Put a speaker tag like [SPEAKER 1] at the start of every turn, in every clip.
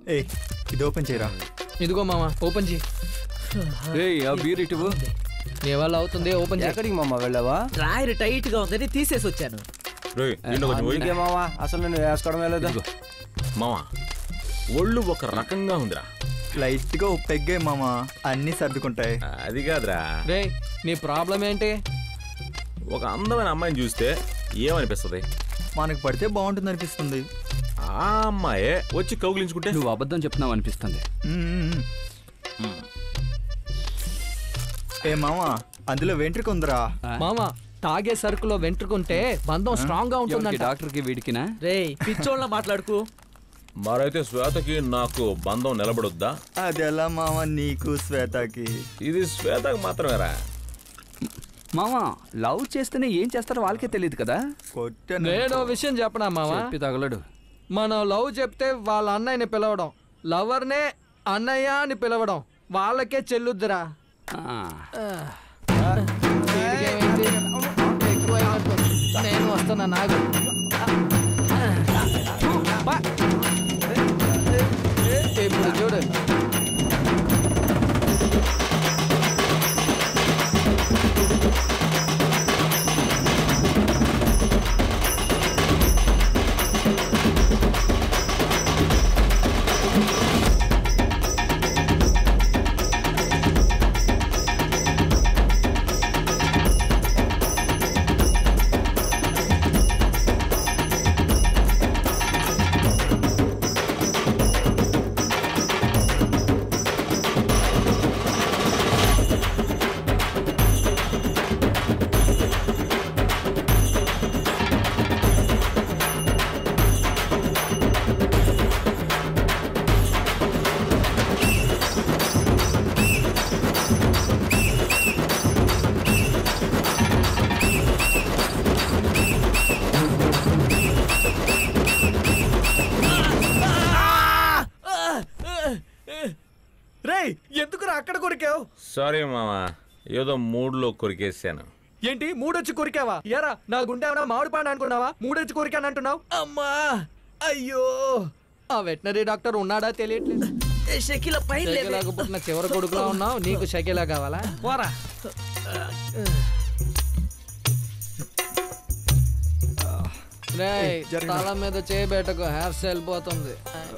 [SPEAKER 1] ఏ ఇది ఓపెన్ చేయరా
[SPEAKER 2] ఇదిగో మామ ఓపెన్ చేయి
[SPEAKER 3] రేయ్ ఆ బీర్ ఇటువు
[SPEAKER 2] నీ వల్ల అవుతుంది ఓపెన్ చేయి
[SPEAKER 4] ఎక్కడికి మామ వెళ్ళావా
[SPEAKER 5] డ్రాయర్ టైట్ గా ఉందని తీసేసి వచ్చాను
[SPEAKER 6] రేయ్, దీంట్లో కొంచెం పోయి.
[SPEAKER 4] అందుకే మామ అసలు నేను వేసుకోవడమే లేదా
[SPEAKER 6] ఇదిగో. మావా ఒళ్ళు ఒక రకంగా ఉందిరా
[SPEAKER 1] లైట్ గా ఓ పెగ్గే మామ అన్ని సర్దుకుంటాయి
[SPEAKER 6] అది కాదురా
[SPEAKER 2] రే నీ ప్రాబ్లం ఏంటి
[SPEAKER 6] ఒక అందమైన అమ్మాయిని చూస్తే ఏమనిపిస్తుంది
[SPEAKER 1] మనకు పడితే బాగుంటుంది అనిపిస్తుంది
[SPEAKER 6] ఆ అమ్మాయే వచ్చి కౌగిలించుకుంటే
[SPEAKER 3] నువ్వు అబద్ధం చెప్తున్నావు అనిపిస్తుంది
[SPEAKER 1] మ్మ్. ఏ మామ అందులో వెంట్రుక ఉందిరా
[SPEAKER 2] మామ తాగే సరుకులో వెంట్రుకుంటే బంధం స్ట్రాంగ్ గా
[SPEAKER 3] ఎవరికి
[SPEAKER 2] ఉంటుందంట
[SPEAKER 3] డాక్టర్కి వీడికినా
[SPEAKER 5] రేయ్ పిచ్చోళ్ళ మాట్లాడుకు
[SPEAKER 6] మరైతే శ్వేతకి నాకు బంధం నిలబడొద్దా
[SPEAKER 1] అది ఎలా మామ నీకు శ్వేతకి
[SPEAKER 6] ఇది శ్వేతకి మాత్రమేరా
[SPEAKER 3] మామా లవ్ చేస్తేనే ఏం చేస్తారో వాళ్ళకే తెలియదు కదా
[SPEAKER 1] కొట్టాను
[SPEAKER 2] నేను ఓ విషయం చెప్పనా మామ
[SPEAKER 3] చెప్పి తగలడు
[SPEAKER 2] మనం లవ్ చెప్తే వాళ్ళ అన్నయ్యని పిలవడం లవర్నే అన్నయ్య అని పిలవడం వాళ్ళకే చెల్లుద్దిరా
[SPEAKER 3] ఆ,
[SPEAKER 2] వీడికేమైంది? ఎక్కువైనట్టు. నేను వస్తున్నా నాగు బా. ఇప్పుడు చూడు రేయ్ ఎందుకురా అక్కడ కొరికావు
[SPEAKER 6] సారీ మామా ఏదో మూడ్లో కొరికేసాను
[SPEAKER 2] ఏంటి మూడొచ్చి కొరికావా ఎరా నా గుండె ఏమన్నా మామిడి పండు అనుకున్నావా మూడొచ్చి కొరికాను అంటున్నావు అమ్మా అయ్యో ఆ వెటనరీ డాక్టర్ ఉన్నాడా తెలియట్లేదు
[SPEAKER 5] షకిల పైన
[SPEAKER 2] షకీలాగా పుట్టిన చివరి కొడుకులా ఉన్నావు నీకు షకీలా కావాలా
[SPEAKER 5] పోరా
[SPEAKER 2] రేయ్
[SPEAKER 1] జరిగిందా?
[SPEAKER 2] తల మీద చేయబెట్టకు హెయిర్ స్టైల్ పోతుంది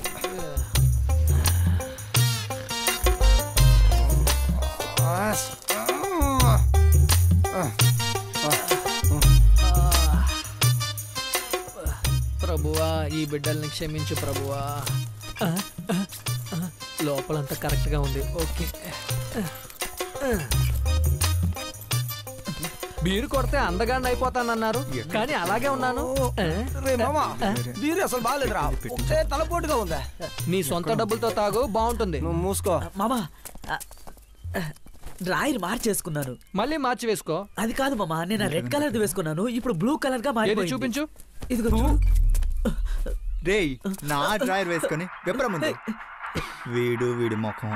[SPEAKER 2] ప్రభువా ఈ బిడ్డల్ని క్షమించు ప్రభువా ఆ, ఆ, ఆ, లోపలంతా కరెక్ట్ గా ఉంది ఓకే మీరు కొడితే అందగాన్ని అయిపోతానన్నారు కానీ అలాగే ఉన్నాను ఆ?
[SPEAKER 4] రే మామ బీరు అసలు బాగాలేదురా ఒకటే తలపోటుగా ఉందా
[SPEAKER 2] నీ సొంత డబ్బులతో తాగు బాగుంటుంది
[SPEAKER 4] నువ్వు మూసుకో
[SPEAKER 5] మామా డ్రాయర్ మార్చేసుకున్నాను
[SPEAKER 2] మళ్ళీ మార్చి వేసుకో
[SPEAKER 5] అది కాదు మామా నేను రెడ్ కలర్ వేసుకున్నాను ఇప్పుడు బ్లూ కలర్ గా
[SPEAKER 2] ఏది
[SPEAKER 5] మారిపోయింది
[SPEAKER 2] చూపించు
[SPEAKER 5] ఇదిగో చూడు
[SPEAKER 1] రేయ్ నా డ్రాయర్ వేసుకొని విప్ర ముందు వీడు వీడి ముఖం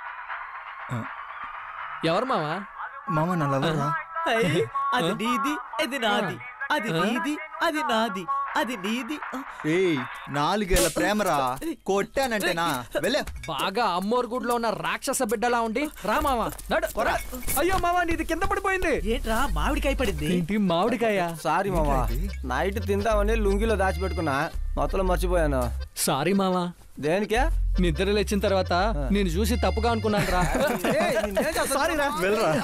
[SPEAKER 2] ఎవరు మావా
[SPEAKER 1] మామ నా లవర్రా
[SPEAKER 5] అయ్, అది నీది అది నాది అది నీది అది నాది అది నీది
[SPEAKER 1] ఏయ్ నాలుగేళ్ల ప్రేమరా కొట్టానంటేనా వెళ్ళే
[SPEAKER 2] బాగా అమ్మోరు గుడిలో ఉన్న రాక్షస బిడ్డలా ఉండి రా మావా నడు రా. అయ్యో మావా నీది కింద పడిపోయింది
[SPEAKER 5] ఏంట్రా మామిడికాయ పడింది
[SPEAKER 2] ఏంటి మామిడికాయ
[SPEAKER 4] సారీ మామ నైట్ తిందామని లుంగిలో దాచిపెట్టుకున్నా మొత్తంలో మర్చిపోయాను
[SPEAKER 2] సారీ మావా
[SPEAKER 4] దేనికే
[SPEAKER 2] నిద్ర లేచిన తర్వాత నేను చూసి తప్పుగా అనుకున్నాను రా
[SPEAKER 4] సారీ రా
[SPEAKER 1] వెళ్ళరా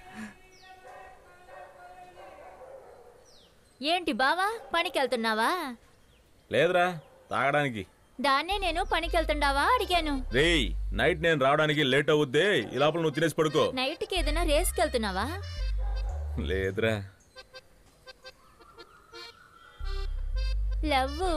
[SPEAKER 7] ఏంటి బావా పనికెళ్తున్నావా
[SPEAKER 6] లేదురా తాగడానికి
[SPEAKER 7] దాన్నే నేను పనికెళ్తుండావా అడిగాను
[SPEAKER 6] రేయ్ నైట్ నేను రావడానికి లేట్ అవుద్దే ఈ లోపల నువ్వు తినేసి పడుకో
[SPEAKER 7] నైట్కి ఏదైనా రేస్కి వెళ్తున్నావా
[SPEAKER 6] లేదురా
[SPEAKER 7] లవ్వు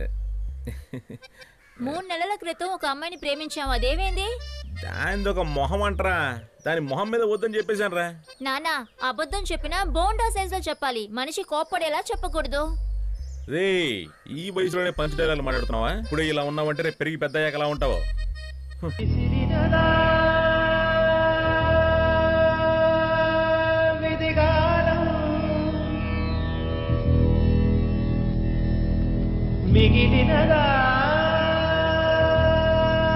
[SPEAKER 7] మూడు నెలల క్రితం ఒక అమ్మాయిని ప్రేమించావు అదేమైంది
[SPEAKER 6] దానిది ఒక మొహం అంటరా దాని మొహం మీద వద్దని చెప్పేశాను రా
[SPEAKER 7] నానా అబద్ధం చెప్పినా బోండా సైజ్ లో చెప్పాలి మనిషి కోప్పడేలా చెప్పకూడదు
[SPEAKER 6] రే ఈ వయసులోనే పంచ డైలాగులు మాట్లాడుతున్నావా ఇప్పుడు ఇలా ఉన్నావంటే రేపు పెరిగి పెద్ద అయ్యాక ఎలా ఉంటావో
[SPEAKER 8] మిగిలినదా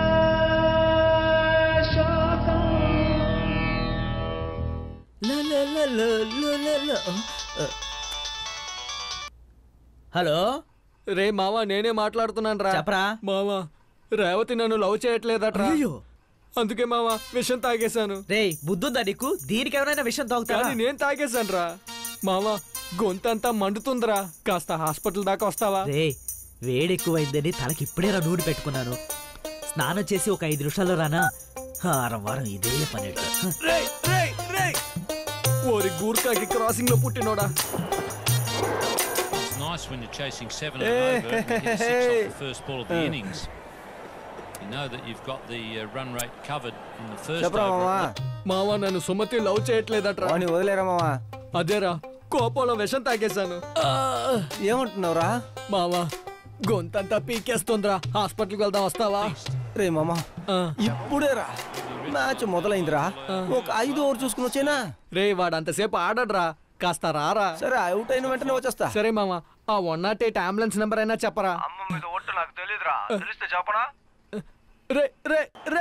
[SPEAKER 5] హలో
[SPEAKER 2] రే మావా నేనే మాట్లాడుతున్నాను రా
[SPEAKER 5] చెప్పరా
[SPEAKER 2] మావా రేవతి నన్ను లవ్ చేయట్లేదట్రా
[SPEAKER 5] అయ్యో
[SPEAKER 2] అందుకే మావా విషం తాగేశాను
[SPEAKER 5] రే బుద్ధుందా నీకు దీనికి ఎవరైనా విషయం తాగుతారా
[SPEAKER 2] కానీ నేను తాగేశాను రా మావా గొంతంతా మండుతుందిరా కాస్త హాస్పిటల్ దాకా వస్తావా
[SPEAKER 5] రే వేడెక్కువైందని తలకి ఇప్పుడే రా నూనె పెట్టుకున్నాను స్నానం చేసి ఒక ఐదు నిమిషాల్లో రానా వారం వారం ఇదే పని
[SPEAKER 2] రేయ్ రేయ్ రేయ్ ఓరి గూర్ఖాకి క్రాసింగ్ లో పుట్టినోడా
[SPEAKER 8] It's nice when you're chasing seven and over and you get a six off the first ball of the innings. You know that you've got the uh, run rate covered in the first
[SPEAKER 4] చెప్పరా
[SPEAKER 8] over.
[SPEAKER 4] మామా
[SPEAKER 2] మావా నన్ను Sumathi love చేయట్లేదట్రా
[SPEAKER 4] వాడిని వదిలేరా మామా
[SPEAKER 2] అదేరా కోపంలో విషం తాగేశాను ఆ,
[SPEAKER 4] ఏమంటున్నావురా
[SPEAKER 2] మావా గొంతంతా పీకేస్తుందిరా హాస్పిటల్కి వెళ్దాం వస్తావా
[SPEAKER 4] రే మామా
[SPEAKER 2] ఆ,
[SPEAKER 4] ఇప్పుడేరా మ్యాచ్ మొదలైందిరా ఒక ఐదు ఓవర్ చూసుకుని వచ్చేనా
[SPEAKER 2] రే వాడు అంతసేపు ఆడడ్రా కాస్త రారా
[SPEAKER 4] సరే అవుట్ అయిన వెంటనే వచ్చేస్తా
[SPEAKER 2] సరే మామ ఆ one not eight ambulance number అయినా చెప్పరా రే రే రే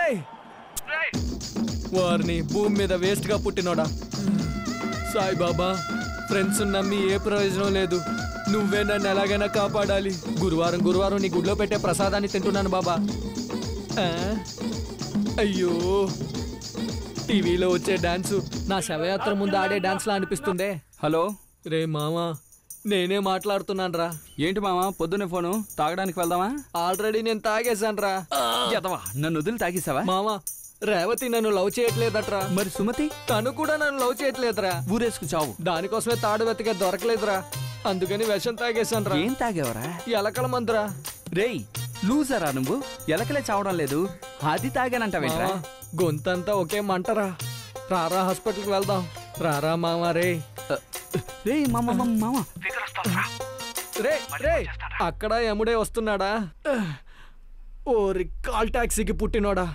[SPEAKER 2] వారిని భూమి మీద వేస్ట్ గా పుట్టినోడా సాయిబాబా ఫ్రెండ్స్ నమ్మి ఏ ప్రయోజనం లేదు నువ్వే నన్ను ఎలాగైనా కాపాడాలి గురువారం గురువారం నీ గుడిలో పెట్టే ప్రసాదాన్ని తింటున్నాను బాబా ఆ? అయ్యో టీవీలో వచ్చే డాన్సు నా శవయాత్ర ముందు ఆడే డాన్స్ లా అనిపిస్తుందే
[SPEAKER 3] హలో
[SPEAKER 2] రే మామా నేనే మాట్లాడుతున్నాను రా
[SPEAKER 3] ఏంటి మామ పొద్దున్నే ఫోను తాగడానికి వెళ్దామా
[SPEAKER 2] ఆల్రెడీ నేను తాగేశాను రా
[SPEAKER 3] ఎదవా నన్ను వదిలి తాగేసావా
[SPEAKER 2] మామా రేవతి నన్ను లవ్ చేయట్లేదట్రా
[SPEAKER 3] మరి సుమతి
[SPEAKER 2] తను కూడా నన్ను లవ్ చేయట్లేదురా
[SPEAKER 3] ఊరేసుకు చావు
[SPEAKER 2] దానికోసమే తాడు వెతికే దొరకలేదురా అందుకని విషం తాగేశాను రా
[SPEAKER 3] ఏం తాగేవరా
[SPEAKER 2] ఎలకల మందురా
[SPEAKER 3] రేయ్ లూజరా నువ్వు ఎలకలే చావడం లేదు అది తాగానంటావేంట్రా
[SPEAKER 2] మావా, గొంతంతా ఒకే మంటరా రారా హాస్పిటల్కి వెళ్దాం రారా మామా రే
[SPEAKER 3] రేయ్ మామ మామ మామ
[SPEAKER 2] రే రే అక్కడ ఎముడే వస్తున్నాడా ఓరి కాల్ టాక్సీకి పుట్టినోడా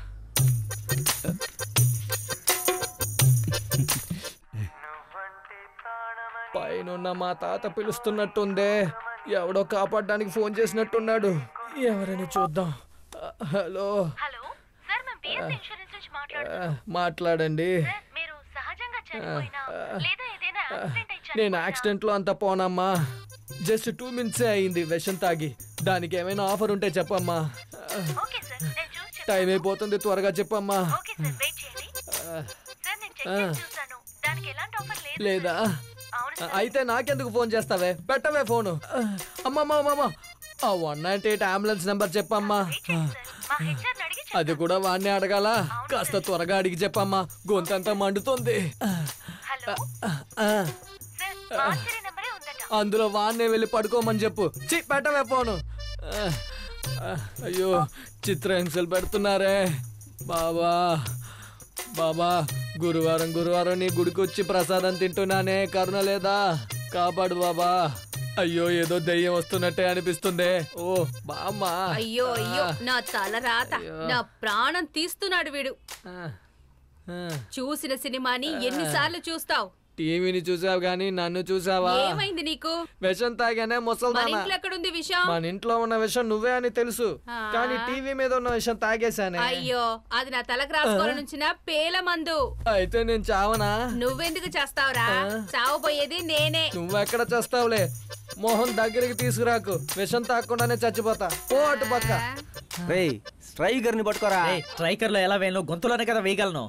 [SPEAKER 2] పైనున్న మా తాత పిలుస్తున్నట్టుందే ఎవడో కాపాడడానికి ఫోన్ చేసినట్టున్నాడు ఎవరని చూద్దాం ఆ, హలో
[SPEAKER 9] హలో సార్ మేము బిఎస్ ఇన్సూరెన్స్ నుంచి
[SPEAKER 2] ఆ,
[SPEAKER 9] మాట్లాడుతున్నాం
[SPEAKER 2] మాట్లాడండి
[SPEAKER 9] సార్ మీరు సహజంగా చనిపోయినా లేదా ఏదైనా యాక్సిడెంట్ అయి
[SPEAKER 2] నేను
[SPEAKER 9] చనిపోయినా
[SPEAKER 2] యాక్సిడెంట్ లో అంత పోనమ్మా జస్ట్ టూ మినిట్సే అయింది విషం తాగి దానికి ఏమైనా ఆఫర్ ఉంటే చెప్పమ్మా
[SPEAKER 9] ఓకే సార్ నేను చూసి చెప్తాను
[SPEAKER 2] టైం అయిపోతుంది త్వరగా చెప్పమ్మా
[SPEAKER 9] ఓకే సార్ వెయిట్ చేయండి
[SPEAKER 2] ఆ,
[SPEAKER 9] సార్ నేను చెక్ చేసి చూసాను దానికి ఎలాంటి ఆఫర్ లేదు
[SPEAKER 2] లేదా
[SPEAKER 9] అవును సార్
[SPEAKER 2] అయితే నాకెందుకు ఫోన్ చేస్తావే పెట్టవే ఫోను అమ్మమ్మా అమ్మమ్మ ఆ one nine eight ambulance number చెప్పమ్మా
[SPEAKER 9] వెయిట్ చేయండి సార్ మా హెచ్ఆర్ అడిగి చెప్తాను.
[SPEAKER 2] అది కూడా వాడిని అడగాల కాస్త త్వరగా అడిగి చెప్పమ్మా గొంతంతా మండుతుంది
[SPEAKER 9] హలో
[SPEAKER 2] ఆ,
[SPEAKER 9] సార్ మార్చరీ నెంబరే ఉందట
[SPEAKER 2] అందులో వాడినే వెళ్ళి పడుకోమని చెప్పు చి పెట్టవే ఫోను ఆ, ఆ, అయ్యో చిత్రహింసలు పెడుతున్నారే బాబా బాబా గురువారం గురువారం నీ గుడికి వచ్చి ప్రసాదం తింటున్నానే కరుణ లేదా కాపాడు బాబా అయ్యో ఏదో దెయ్యం వస్తున్నట్టే అనిపిస్తుంది ఓ బామ్మా
[SPEAKER 10] అయ్యో అయ్యో నా తల రాత నా ప్రాణం తీస్తున్నాడు వీడు
[SPEAKER 2] ఆ, ఆ.
[SPEAKER 10] చూసిన సినిమాని ఎన్నిసార్లు చూస్తావు
[SPEAKER 2] టీవీని చూసావు గాని నన్ను చూసావా
[SPEAKER 10] ఏమైంది నీకు
[SPEAKER 2] విషం తాగానే
[SPEAKER 10] మన
[SPEAKER 2] ముసల్దానా
[SPEAKER 10] ఇంట్లో ఎక్కడుంది విషయం
[SPEAKER 2] మన ఇంట్లో ఉన్న విషయం నువ్వే అని తెలుసు
[SPEAKER 10] ఆ.
[SPEAKER 2] కానీ టీవీ మీద ఉన్న విషయం తాగేశానే
[SPEAKER 10] అయ్యో అది నా తలకు రాసుకోవాలని ఉంచిన పేల మందు
[SPEAKER 2] అయితే నేను చావనా
[SPEAKER 10] నువ్వెందుకు చేస్తావురా చావబోయేది నేనే
[SPEAKER 2] నువ్వెక్కడ చేస్తావులే మోహన్ దగ్గరికి తీసుకురాకు విషం తాగకుండానే చచ్చిపోతా పో అటు పక్క
[SPEAKER 4] రే స్ట్రైకర్ ని పట్టుకోరా
[SPEAKER 5] రే స్ట్రైకర్ లో ఎలా వేయను గొంతులోనే కదా వేయగలను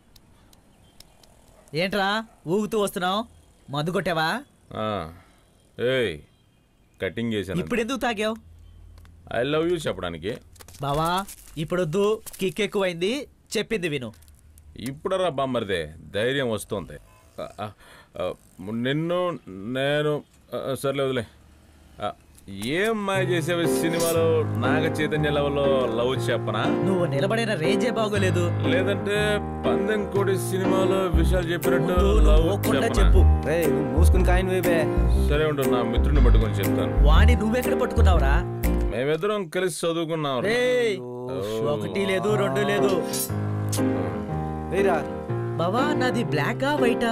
[SPEAKER 5] ఏంట్రా ఊగుతూ వస్తున్నావు మందు కొట్టావా
[SPEAKER 6] ఆ. ఏయ్ కటింగ్ చేశాను
[SPEAKER 5] ఇప్పుడు ఎందుకు తాగావు
[SPEAKER 6] ఐ లవ్ యూ చెప్పడానికి
[SPEAKER 5] బావా ఇప్పుడొద్దు కిక్ ఎక్కువైంది చెప్పింది విను
[SPEAKER 6] ఇప్పుడరా బామ్మరిదే ధైర్యం వస్తుంది ఆ, ఆ, ఆ, నిన్ను నేను ఆ, సర్లే వదిలే ఆ, ఏం మాయ చేసేవి సినిమాలో నాగ చైతన్య లెవెల్లో లవ్ చెప్పనా
[SPEAKER 5] నువ్వు నిలబడిన రేంజే బాగోలేదు
[SPEAKER 6] లేదంటే పందెం కోడి సినిమాలో విషయాలు చెప్పినట్టు
[SPEAKER 5] ముందు
[SPEAKER 6] లవ్
[SPEAKER 5] నువ్వు ఒక్కడే
[SPEAKER 6] చెప్పనా?
[SPEAKER 5] చెప్పు
[SPEAKER 4] రే నువ్వు మూసుకుని కాయను వేబే
[SPEAKER 6] సరే ఉండు నా మిత్రుడిని పట్టుకొని చెప్తాను
[SPEAKER 5] వాణి నువ్వెక్కడ పట్టుకున్నావురా
[SPEAKER 6] మేమిద్దరం కలిసి చదువుకున్నాం
[SPEAKER 5] రే ఒకటి లేదు రెండు లేదు
[SPEAKER 4] వేరా
[SPEAKER 5] బావా నాది బ్లాకా వైటా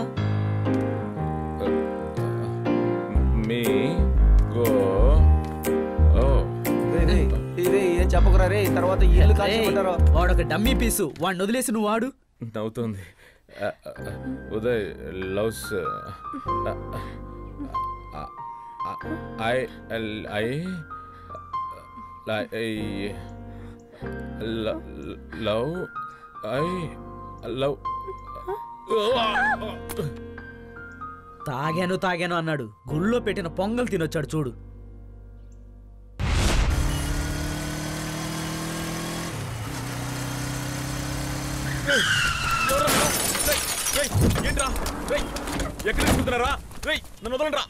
[SPEAKER 6] మీ గో ఓ
[SPEAKER 4] రే రే రే, రే ఏం చెప్పకురా రే తర్వాత ఇల్లు కాల్చుకుంటారో
[SPEAKER 5] వాడు ఒక డమ్మీ పీసు వాడిని వదిలేసి నువ్వు వాడు
[SPEAKER 6] నవ్వుతుంది ఆ, ఆ, ఉదయ్ లవ్స్ ఆ, ఆ, I I love I love
[SPEAKER 5] తాగాను తాగాను అన్నాడు గుళ్ళో పెట్టిన పొంగల్ తినొచ్చాడు చూడు
[SPEAKER 6] ఏంట్రా రేయ్, ఎక్కడ తీసుకుంటున్నారా రేయ్ నన్ను వదలండి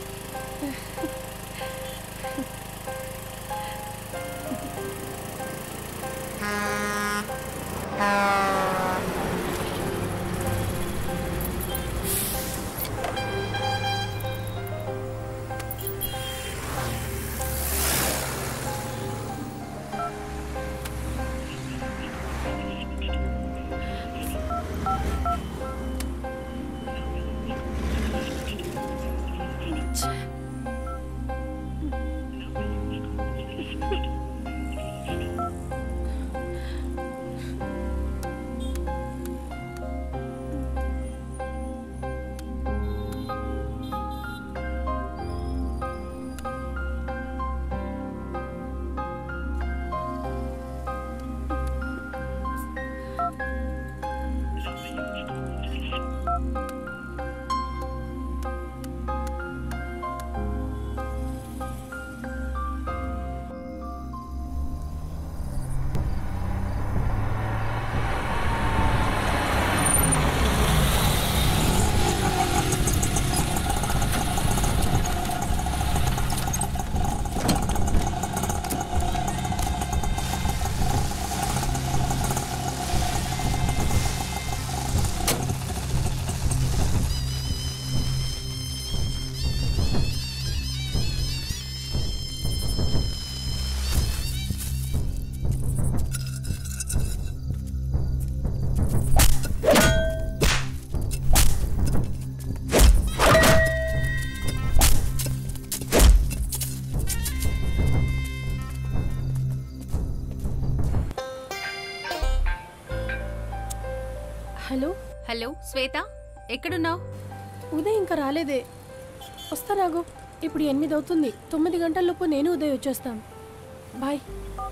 [SPEAKER 11] హలో
[SPEAKER 10] హలో శ్వేత ఎక్కడున్నావు
[SPEAKER 11] ఉదయ్ ఇంకా రాలేదే వస్తానాగు ఇప్పుడు ఎనిమిది అవుతుంది తొమ్మిది గంటలలోపు నేను ఉదయ్ వచ్చేస్తాం బాయ్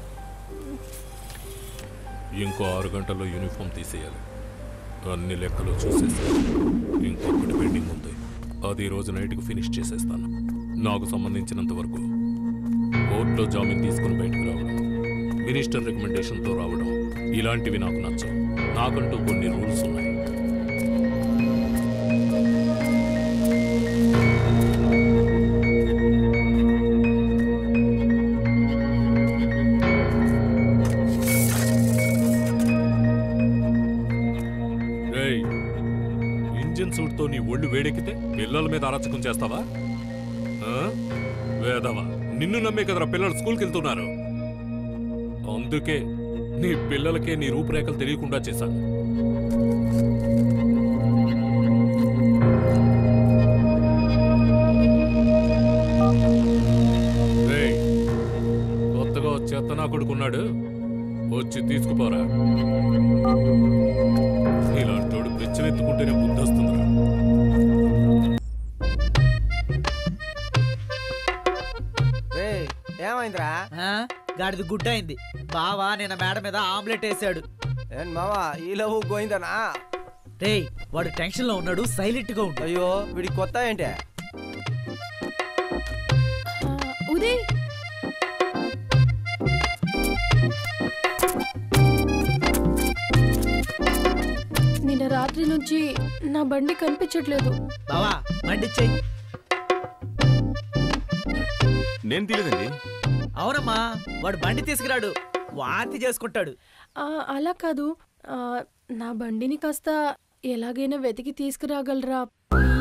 [SPEAKER 12] ఇంకో ఆరు గంటల్లో యూనిఫామ్ తీసేయాలి అన్ని లెక్కలు చూసేసాను ఇంకొకటి పెండింగ్ ఉంది అది ఈ రోజు నైట్కి ఫినిష్ చేసేస్తాను నాకు సంబంధించినంత వరకు కోర్టులో జామీన్ తీసుకుని బయటకు రావడం మినిస్టర్ రికమెండేషన్తో రావడం ఇలాంటివి నాకు నచ్చవు నాకంటూ కొన్ని రూల్స్ ఉన్నాయి రేయ్, ఇంజిన్ సూట్తో నీ ఒళ్ళు వేడెక్కితే పిల్లల మీద అరచకం చేస్తావా ఆ? వేదవా నిన్ను నమ్మే కదరా పిల్లలు స్కూల్కి వెళ్తున్నారు అందుకే నీ పిల్లలకే నీ రూపురేఖలు తెలియకుండా చేశాను రేయ్, కొత్తగా ఓ చెత్త నా కొడుకున్నాడు వచ్చి తీసుకుపోరా ఇలాంటోడు పిచ్చనెత్తుకుంటేనే బుద్ధి వస్తుందిరా
[SPEAKER 4] రేయ్, ఏమైందిరా
[SPEAKER 5] ఆ? గాడిది గుడ్డ అయింది బావా నిన్న మేడ మీద ఆమ్లెట్ వేసాడు
[SPEAKER 4] ఏం మావా ఈ లవ్ గోయిందనా
[SPEAKER 5] రేయ్ వాడు టెన్షన్ లో ఉన్నాడు సైలెంట్ గా ఉంటాడు
[SPEAKER 4] అయ్యో వీడి కొత్త ఏంటే
[SPEAKER 11] ఉదయ్ నిన్న రాత్రి నుంచి నా బండి కనిపించట్లేదు
[SPEAKER 5] బావా బండి చెయ్యి
[SPEAKER 6] నేను తీయలేదండి
[SPEAKER 5] అవునమ్మా వాడు బండి తీసుకురాడు వాంతి చేసుకుంటాడు
[SPEAKER 11] ఆ, అలా కాదు ఆ, నా బండిని కాస్త ఎలాగైనా వెతికి తీసుకురాగలరా